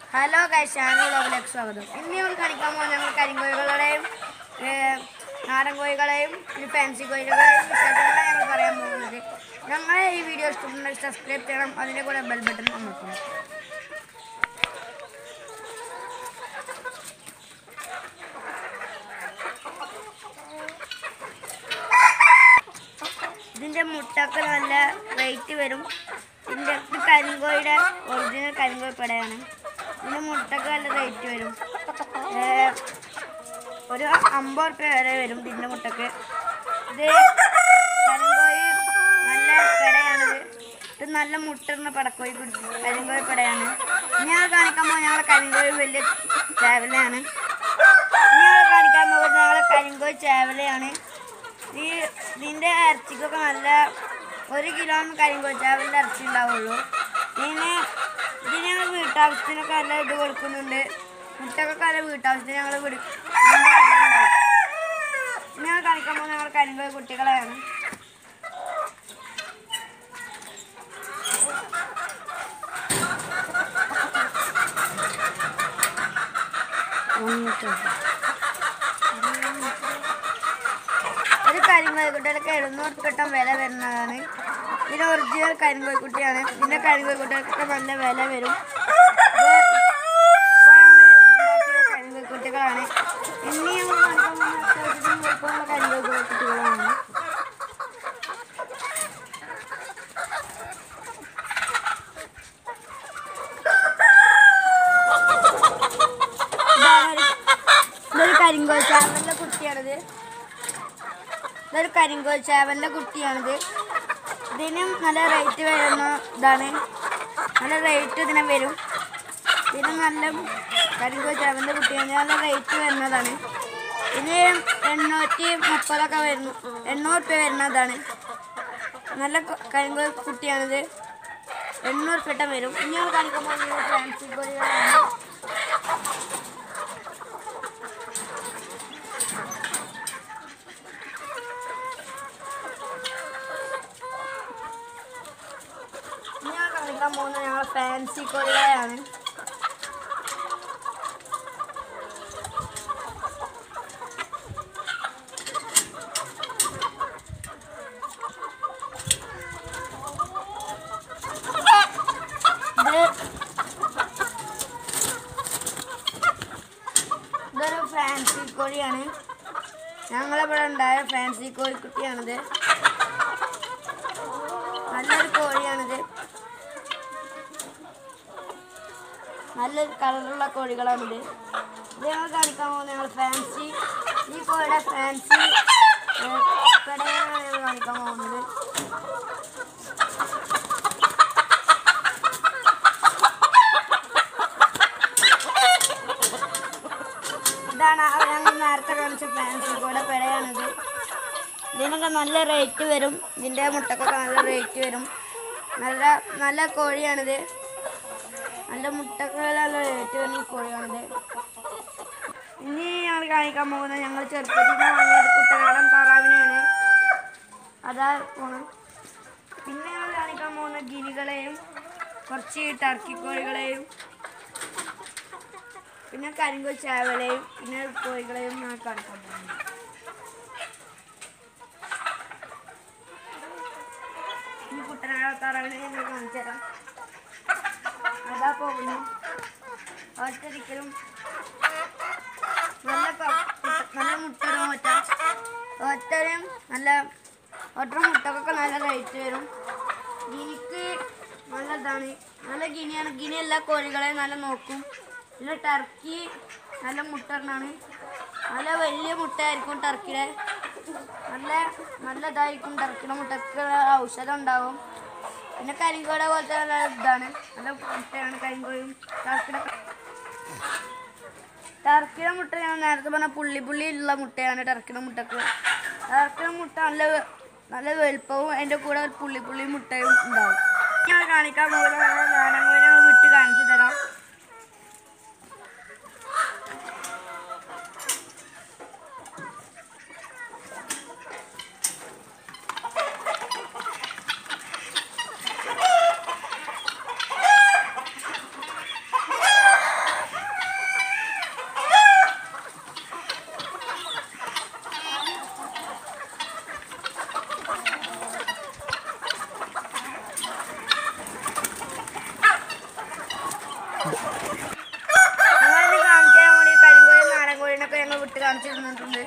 hello guys channel വ്ളോഗിലേക്ക് സ്വാഗതം ഇന്ന് ഞങ്ങൾ കാണിക്കാൻ പോകുന്നത് ഞങ്ങൾ കരിങ്കോഴികളുടെയും ഏഹ്, നാടൻ കോഴികളെയും പിന്നെ ഫാൻസി കോഴികളെയും വിശേഷങ്ങളാണ് ഞങ്ങൾ പറയാൻ പോകുന്നത് ഞങ്ങളെ ഈ വീഡിയോ ഇഷ്ടപ്പെടുന്നെങ്കിൽ സബ്സ്ക്രൈബ് ചെയ്യണം അതിൻ്റെ കൂടെ ബെൽ ബട്ടൺ അമർത്തണം ഇതിൻ്റെ മുട്ടക്ക് നല്ല റേറ്റ് വരും ഇതിൻ്റെ ഇത് കരിങ്കോഴിയുടെ ഒറിജിനൽ കരിങ്കോഴി പടയാണ് ഇതിൻ്റെ മുട്ടക്ക് നല്ല റേറ്റ് വരും ഏഹ്, ഒരു അമ്പത് റുപ്യ വരെ വരും ഇതിൻ്റെ മുട്ടക്ക് ഇത് കരിങ്കോഴി നല്ല പെടയാണിത് ഇത് നല്ല മുട്ടിടുന്ന പടക്കോഴി കുടി- കരിങ്കോഴി പെടയാണ് ഇനി ഞങ്ങൾ കാണിക്കാൻ പോകുന്നത് ഞങ്ങളെ കരിങ്കോഴി വലിയ ചേവലയാണ് ഇനി ഞങ്ങൾ കാണിക്കാൻ പോകുന്നത് ഞങ്ങളെ കരിങ്കോഴി ചേവലയാണ് ഈ ഇതിൻ്റെ ഇറച്ചിക്കൊക്കെ നല്ല ഒരു കിലോ കരിങ്കോച്ചാവിൻ്റെ ഇറച്ചി ഉണ്ടാവുള്ളൂ ഇതിന് ഇതിന് ഞങ്ങൾ വീട്ടാവശ്യത്തിനൊക്കെ നല്ല ഇത് കൊടുക്കുന്നുണ്ട് മുട്ടക്കൊക്കെ നല്ല വീട്ടാവശ്യത്തിന് ഞങ്ങൾ വിടി ഞങ്ങൾ കാണിക്കാൻ പോകുന്നത് ഞങ്ങൾ കരിങ്കോഴി കുട്ടികളെയാണ് ഒരു കരിങ്കോഴിക്കുട്ടികൾക്ക് എഴുന്നൂറ് കിട്ടാൻ വില വരുന്നതാണ് ഇതിന് ഒറിജിനൽ കരിങ്കോഴിക്കുട്ടിയാണ് ഇതിൻ്റെ കരിങ്കോഴിക്കുട്ടികൾക്കൊക്കെ നല്ല വില വരും ഇത് ഇപ്പോൾ ഞങ്ങൾ ഉണ്ടാക്കിയ കരിങ്കോഴിക്കുട്ടികളാണ് ഇനി ഞങ്ങൾ കാണിക്കാൻ പോകുന്ന അത്യാവശ്യത്തിന് വലിപ്പമുള്ള കരിങ്കോഴിക്കുട്ടികളാണ് ഇതാണ് ഒരു- ഇതൊരു കരിങ്കോഴി ചാവലിൻ്റെ കുട്ടിയാണിത് ഇതൊരു കരിങ്കോൽ ചേവലിൻ്റെ കുട്ടിയാണിത് ഇതിനും നല്ല റേറ്റ് വരുന്ന ഇതാണ് നല്ല റേറ്റ് ഇതിന് വരും ഇതിന് നല്ല കരിങ്കോൽ ചേവലിൻ്റെ കുട്ടിയാണ് നല്ല റേറ്റ് വരുന്നതാണ് ഇത് എണ്ണൂറ്റി മുപ്പതൊക്കെ വരുന്നു എണ്ണൂറ് രൂപ വരുന്നതാണ് നല്ല കൊ- കരിങ്കോൽ കുട്ടിയാണിത് എണ്ണൂറ് രൂപ വരും ഇനി ഞങ്ങൾ കാണിക്കാൻ പോകുന്നത് ഫാൻസി കോഴികളാണ് ഇനി ഞാൻ കാണിക്കാൻ പോകുന്നത് ഞങ്ങൾ ഫാൻസി കോഴികളെയാണ് ഇത് ഇതൊരു ഫാൻസി കോഴിയാണ് ഞങ്ങളിവിടെ ഉണ്ടായ ഫാൻസി കോഴിക്കുട്ടിയാണിത് നല്ലൊരു കോഴിയാണിത് നല്ലൊരു കളറുള്ള കോഴികളാണിത് ഇത് ഞങ്ങൾ കാണിക്കാൻ പോകുന്നത് ഞങ്ങൾ ഫാൻസി ഈ കോഴിയുടെ ഫാൻസി കടയാണ് ഞങ്ങൾ കാണിക്കാൻ പോകുന്നത് ഇതാണ് ആ ഞങ്ങൾ നേരത്തെ കാണിച്ച ഫാൻസി കോഴിയുടെ പെടയാണിത് ഇതിനൊക്കെ നല്ല റേറ്റ് വരും ഇതിൻ്റെ മുട്ടക്കൊക്കെ നല്ല റേറ്റ് വരും നല്ല നല്ല കോഴിയാണിത് നല്ല മുട്ടക്ക് നല്ല റേറ്റ് വരുന്ന കോഴിയാണിത് ഇനി ഞങ്ങൾ കാണിക്കാൻ പോകുന്നത് ഞങ്ങൾ ചെറുപ്പത്തിൽ നിന്ന് വാങ്ങിയ ഒരു കുട്ടനാടൻ താറാവിനെയാണ് അതാ പോണം പിന്നെ ഞങ്ങൾ കാണിക്കാൻ പോകുന്ന ഗിനികളെയും കുറച്ച് ടർക്കി കോഴികളെയും പിന്നെ കരിങ്കോൽ ചാവലയും പിന്നെ കോഴികളെയും ഞാൻ കാണിക്കാൻ പോകുന്നത് ഈ കുട്ടനാടത്താറാവിനെ ഞങ്ങൾ കാണിച്ചു തരാം അതാ പോകുന്നു ഒറ്റരിക്കലും നല്ല ക- നല്ല മുട്ടയുടെ മുട്ട ഒറ്റരും നല്ല ഒറ്റ മുട്ടക്കൊക്കെ നല്ല റേറ്റ് വരും ഗിനിക്ക് നല്ല ഇതാണ് നല്ല ഗിനിയാണ് ഗിനി എല്ലാ കോഴികളെയും നല്ല നോക്കും പിന്നെ ടർക്കി നല്ല മുട്ടറിനാണ് നല്ല വലിയ മുട്ടയായിരിക്കും ടർക്കിയുടെ നല്ല നല്ല ഇതായിരിക്കും ടർക്കിയുടെ മുട്ടക്ക് ഔഷധം ഉണ്ടാവും പിന്നെ കരിങ്കോട പോലത്തെ നല്ല ഇതാണ് നല്ല മുട്ടയാണ് കരിങ്കോയും ടർക്കിയുടെ ടർക്കിയുടെ മുട്ട ഞാൻ നേരത്തെ പറഞ്ഞ പുള്ളി പുള്ളി ഉള്ള മുട്ടയാണ് ടർക്കിയുടെ മുട്ടക്ക് ടർക്കിയുടെ മുട്ട നല്ല വെ- നല്ല വലുപ്പവും അതിൻ്റെ കൂടെ ഒരു പുള്ളി പുള്ളി മുട്ടയും ഉണ്ടാവും ഞാൻ കാണിക്കാൻ പോകുന്ന നാടൻ കോഴി ഞങ്ങൾ വിട്ട് കാണിച്ചു തരാം ഞങ്ങളിത് കാണിച്ചു തരാൻ വേണ്ടി കരിങ്കോഴി നാടൻ കോഴിനൊക്കെ ഞങ്ങൾ വിട്ട് കാണിച്ചു തന്നിട്ടുണ്ട്